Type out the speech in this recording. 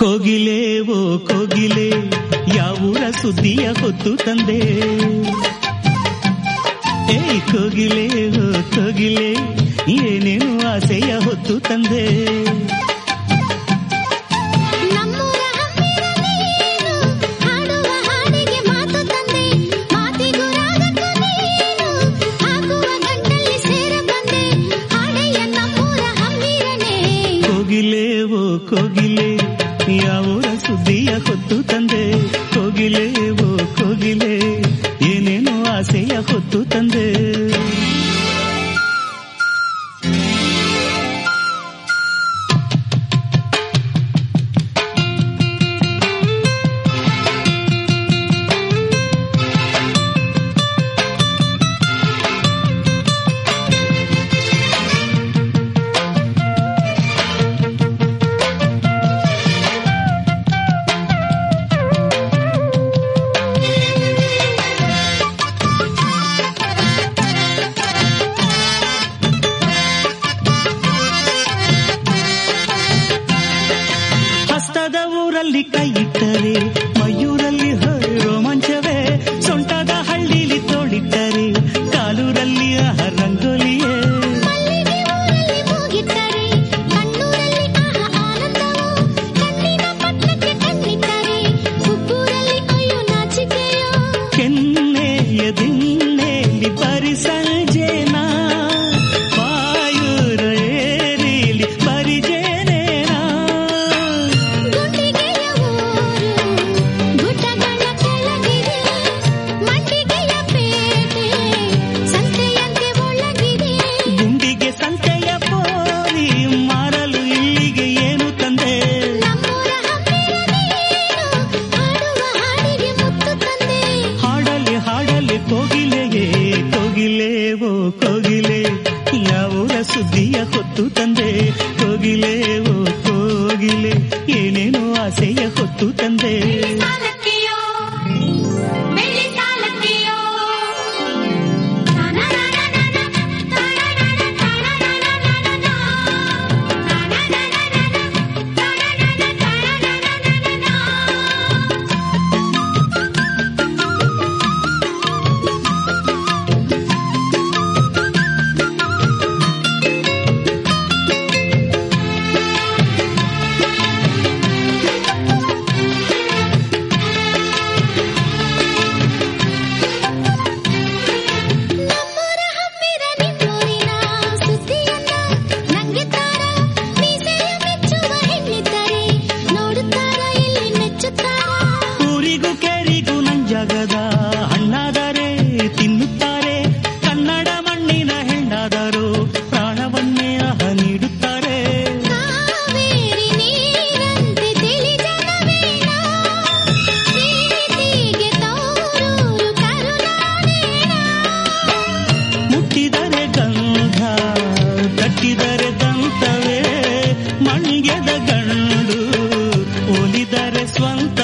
ಕೋಗಿಲೆ ಓ ಕೋಗಿಲೆ ಯಾವೂರ ಸುದ್ದಿಯ ಹೊತ್ತು ತಂದೆ ಏ ಕೋಗಿಲೆ ಓ ಕೋಗಿಲೆ ಏನೇನು ಆಸೆಯ ಹೊತ್ತು ತಂದೆ ನಮ್ಮೂರ ಹಮ್ಮಿರ ನೀನು ಹಾಡುವ ಹಾಡಿಗೆ ಮಾತು ತಂದೆ ಮಾತಿಗೂ ರಾಗಕ್ಕೂ ನೀನು ಹಾಕುವ ಗಂಟಲ್ಲಿ ಸೇರ ಬಂದೆ ಹಾಡೆಯ ನಮ್ಮೂರ ಹಮ್ಮಿರನೇ ಕೋಗಿಲೆ ಓ ಕೋಗಿಲೆ ಯಾವೂರ ಸುದ್ದಿಯ ಹೊತ್ತು ತಂದೆ ಕೋಗಿಲೆ ಓ ಕೋಗಿಲೆ ಏನೇನು ಆಸೆಯ ಹೊತ್ತು ತಂದೆ ಹಸ್ತದ ಊರಲ್ಲಿ ಕೈ ಇಟ್ಟರೆ ಮಯೂರಲ್ಲಿ ಹೊರೆ ರೋಮಾಂಚವೇ ಸೊಂಟದ ಹಳ್ಳಿಲಿ ತೋಡಿಟ್ಟರೆ ಕಾಲೂರಲ್ಲಿ ಆಹ ರಂಗೋಲಿಯೇ ಮಲ್ಲಿಗೆ ಊರಲ್ಲಿ ಮೂಗಿಟ್ಟರೆ ಕಣ್ಣೂರಲ್ಲಿ ಆಹ ಆನಂದವು ಕಣ್ಣಿನ ಪಟ್ಟಕ್ಕೆ ಕಣ್ಣಿಟ್ಟರೆ ಹುಬ್ಬೂರಲ್ಲಿ ಅಯ್ಯೋ ನಾಚಿಕೆಯೋ ಕೆನ್ನೆಯ ದಿಣ್ಣೆಲಿ ಬರಿ ಸಂಜೆನ ಬಾಯೂರ ಏರಿಲಿ ಬರಿ ಜೇನೇನಾ ಗುಂಡಿಗೆಯ ಊರು ಗುಡ್ಡಗಳ ಕೆಳಗಿದೆ ಮಂಡಿಗೆಯ ಪೇಟೆ ಸಂತೆಯಂತೆ ಒಳಗಿದೆ ಗುಂಡಿಗೆ ಸಂತೆಯ ಪೋರಿ ಮಾರಲು ಇಲ್ಲಿಗೆ ಏನು ತಂದೆ ನಮ್ಮೂರ ಹಮ್ಮಿರ ನೀನು ಹಾಡುವ ಹಾಡಿಗೆ ಮುತ್ತು ತಂದೆ ಹಾಡಲಿ ಹಾಡಲಿ ಕೋಗಿಲೆಯೇ ಕೋಗಿಲೆ ಓ ಕೋಗಿಲೆ ಯಾವೂರ ಸುದ್ದಿಯ ಹೊತ್ತು ತಂದೆ ಕೋಗಿಲೆ ಓ ಕೋಗಿಲೆ ಏನೇನು ಆಸೆಯ ಹೊತ್ತು ತಂದೆ ಸಾಲಕ್ಕಿಯೋ ಬೆಳ್ಳಿ ಸಾಲಕ್ಕಿಯೋ ನಮ್ಮೂರ ಹಮ್ಮಿರ ನಿಮ್ಮೂರಿನ ಸುದ್ದಿಯನ್ನ ನಂಗೆ ತಾರ ಮೀಸೆಯ ಮೆಚ್ಚುವ ಹೆಣ್ಣಿದ್ದರೆ ನೋಡುತ್ತಾರ ಇಲ್ಲಿ ಮೆಚ್ಚುತ್ತಾರ ಊರಿಗೂ ಕೇರಿಗೂ ನಂಜಗದ ಹಣ್ಣಾದರೆ ತಿನ್ನುತ್ತಾರೆ ಕನ್ನಡ ಮಣ್ಣಿನ ಹೆಣ್ಣಾದರೂ ಪ್ರಾಣವನ್ನೇ ಆಹ ನೀಡುತ್ತಾರೆ ಕಾವೇರಿ ನೀರಂತೆ ತಿಳಿ ಜನವೇನ ಪ್ರೀತಿಗೆ ತೋರೂರು ಕರುನಾಡೇನ ಮುಟ್ಟಿದರೆ ಗಂಧ ತಟ್ಟಿದರೆ ದಂತವೇ ಮಂಡ್ಯದ ಗಂಡು ಒಲಿದರೆ ಸ್ವಂತ